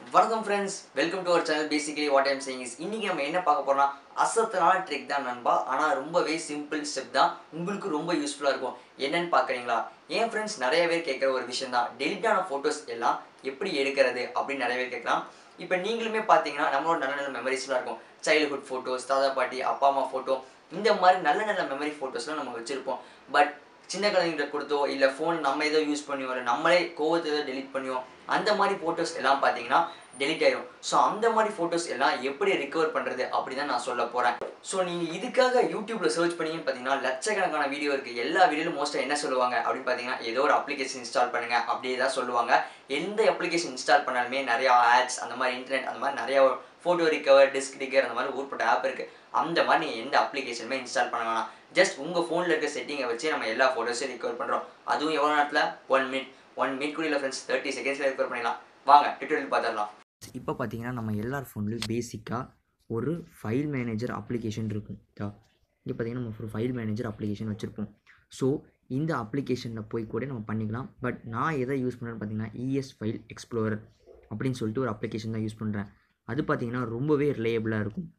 வணக்கம் friends welcome to our channel basically what I'm saying is இன்றைக்கி நம்ம என்ன பார்க்க போறோம்னா அசத்தனான ட்ரிக் தான் நண்பா ஆனால் ரொம்பவே சிம்பிள் ஸ்டெப் தான் உங்களுக்கு ரொம்ப யூஸ்ஃபுல்லாக இருக்கும் என்னன்னு பார்க்குறீங்களா என் ஃப்ரெண்ட்ஸ் நிறைய பேர் கேட்குற ஒரு விஷயம் தான் டெலிட்டான ஃபோட்டோஸ் எல்லாம் எப்படி எடுக்கிறது அப்படின்னு நிறைய பேர் கேட்கலாம் இப்போ நீங்களுமே பார்த்தீங்கன்னா நம்மளோட நல்ல நல்ல மெமரிஸ்லாம் இருக்கும் சைல்ட்ஹுட் ஃபோட்டோஸ் தாத்தா பாட்டி அப்பா அம்மா ஃபோட்டோ இந்த மாதிரி நல்ல நல்ல மெமரி ஃபோட்டோஸ்லாம் நம்ம வச்சுருப்போம் பட் சின்ன குழந்தைங்கிட்ட கொடுத்தோ இல்லை ஃபோன் நம்ம ஏதோ யூஸ் பண்ணியோ இல்லை நம்மளே கோவத்தை ஏதோ டெலிட் பண்ணியோ அந்த மாதிரி ஃபோட்டோஸ் எல்லாம் பார்த்தீங்கன்னா டெலிட் ஆயிரும் ஸோ அந்த மாதிரி ஃபோட்டோஸ் எல்லாம் எப்படி ரிகவர் பண்ணுறது அப்படி தான் நான் சொல்ல போகிறேன் ஸோ நீங்கள் இதுக்காக யூடியூப்பில் சர்ச் பண்ணீங்கன்னு பார்த்தீங்கன்னா லட்சக்கணக்கான வீடியோ இருக்குது எல்லா வீடியோலும் மோஸ்ட்டாக என்ன சொல்லுவாங்க அப்படின்னு பார்த்தீங்கன்னா ஏதோ ஒரு அப்ளிகேஷன் இன்ஸ்டால் பண்ணுங்கள் அப்படியே தான் சொல்லுவாங்க எந்த அப்ளிகேஷன் இன்ஸ்டால் பண்ணாலுமே நிறையா ஆட்ஸ் அந்த மாதிரி இன்டர்நெட் அந்த மாதிரி நிறைய ஃபோட்டோ ரிகவர் டிஸ்க் ரிகவர் அந்த மாதிரி ஊர்பட்ட ஆப் இருக்குது அந்த மாதிரி நீங்கள் எந்த அப்ளிகேஷனுமே இன்ஸ்டால் பண்ண வேணாம் ஜஸ்ட் உங்கள் ஃபோனில் இருக்க செட்டிங்கை வச்சு நம்ம எல்லா ஃபோட்டோஸையும் ரிகவர் பண்ணுறோம் அதுவும் எவ்வளோ நேரத்தில் ஒன் மினிட் ஒன் மினிட் கூட இல்லை ஃப்ரெண்ட்ஸ் தேர்ட்டி செகண்ட்ஸில் ரிகவர் பண்ணிடலாம் வாங்க டியூட்டோரியல் பார்த்துடலாம் இப்போ பார்த்தீங்கன்னா நம்ம எல்லார் ஃபோன்லேயும் பேசிக்காக ஒரு ஃபைல் மேனேஜர் அப்ளிகேஷன் இருக்கும் இதா இங்கே பார்த்தீங்கன்னா நம்ம ஒரு ஃபைல் மேனேஜர் அப்ளிகேஷன் வச்சுருப்போம் ஸோ இந்த அப்ளிகேஷனில் போய் கூட நம்ம பண்ணிக்கலாம் பட் நான் எதை யூஸ் பண்ணுறேன்னு பார்த்தீங்கன்னா இஎஸ் ஃபைல் எக்ஸ்ப்ளோரர் அப்படின்னு சொல்லிட்டு ஒரு அப்ளிகேஷன் தான் யூஸ் பண்ணுறேன் அது பார்த்தீங்கன்னா ரொம்பவே ரிலையபிளாக இருக்கும்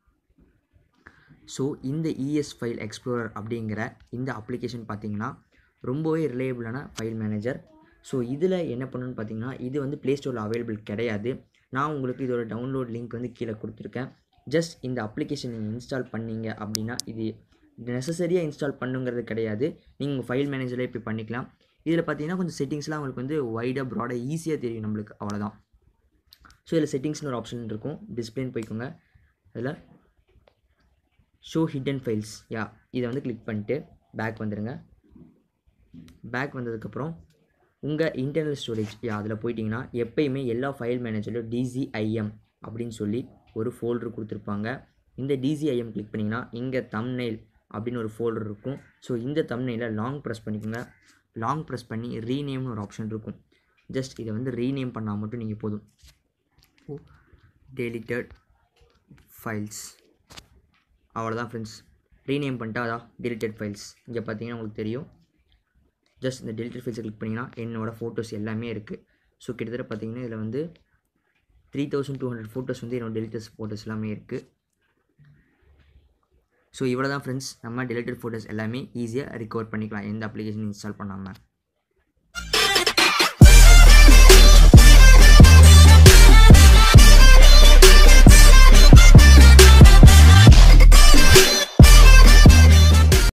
ஸோ இந்த இஎஸ் ஃபைல் எக்ஸ்ப்ளோரர் அப்படிங்கிற இந்த அப்ளிகேஷன் பார்த்தீங்கன்னா ரொம்பவே ரிலையபிளான ஃபைல் மேனேஜர் ஸோ இதில் என்ன பண்ணணும்னு பார்த்தீங்கன்னா இது வந்து ப்ளே ஸ்டோரில் அவைலபிள் கிடையாது நான் உங்களுக்கு இதோட டவுன்லோட் லிங்க் வந்து கீழே கொடுத்துருக்கேன் ஜஸ்ட் இந்த அப்ளிகேஷன் நீங்கள் இன்ஸ்டால் பண்ணீங்க அப்படின்னா இது நெசசரியாக இன்ஸ்டால் பண்ணுங்கிறது கிடையாது நீங்கள் உங்கள் ஃபைல் மேனேஜரில் இப்படி பண்ணிக்கலாம் இதில் பார்த்தீங்கன்னா கொஞ்சம் செட்டிங்ஸ்லாம் உங்களுக்கு வந்து வைடாக ப்ராடாக ஈஸியாக தெரியும் நம்மளுக்கு அவ்வளோதான் ஸோ இதில் செட்டிங்ஸ்னு ஒரு ஆப்ஷன் இருக்கும் டிஸ்பிளேன்னு போய்க்கோங்க அதில் ஷோ ஹிடன் ஃபைல்ஸ் யா இதை வந்து கிளிக் பண்ணிட்டு பேக் வந்துடுங்க பேக் வந்ததுக்கப்புறம் உங்கள் இன்டர்னல் ஸ்டோரேஜ் யா அதில் போயிட்டிங்கன்னா எப்பயுமே எல்லா ஃபைல் மேனேஜர்லையும் டிசிஐஎம் அப்படின்னு சொல்லி ஒரு ஃபோல்டர் கொடுத்துருப்பாங்க இந்த டிசிஐஎம் கிளிக் பண்ணிங்கன்னா இங்கே தம்னெயில் அப்படின்னு ஒரு ஃபோல்டர் இருக்கும் ஸோ இந்த தம்னெயிலில் லாங் ப்ரெஸ் பண்ணிக்கோங்க லாங் ப்ரெஸ் பண்ணி ரீநேம்னு ஒரு ஆப்ஷன் இருக்கும் ஜஸ்ட் இதை வந்து ரீநேம் பண்ணால் மட்டும் நீங்கள் போதும் டெலிட்டட் ஃபைல்ஸ் அவ்வளோதான் ஃப்ரெண்ட்ஸ் ரீநேம் பண்ணிட்டா அதான் டெலிட்டட் ஃபைல்ஸ் இங்கே பார்த்தீங்கன்னா உங்களுக்கு தெரியும் ஜஸ்ட் இந்த டெலிட்டட் ஃபைல்ஸை கிளிக் பண்ணிங்கன்னா என்னோடய ஃபோட்டோஸ் எல்லாமே இருக்குது ஸோ கிட்டத்தட்ட பார்த்தீங்கன்னா இதில் வந்து three thousand two hundred photos வந்து என்னோட டெலிட்டட் ஃபோட்டோஸ் எல்லாமே இருக்குது ஸோ இவ்வளோ தான் ஃப்ரெண்ட்ஸ் நம்ம டெலிட்டட் ஃபோட்டோஸ் எல்லாமே ஈஸியாக ரிகவர் பண்ணிக்கலாம் எந்த அப்ளிகேஷன் இன்ஸ்டால் பண்ணாமல்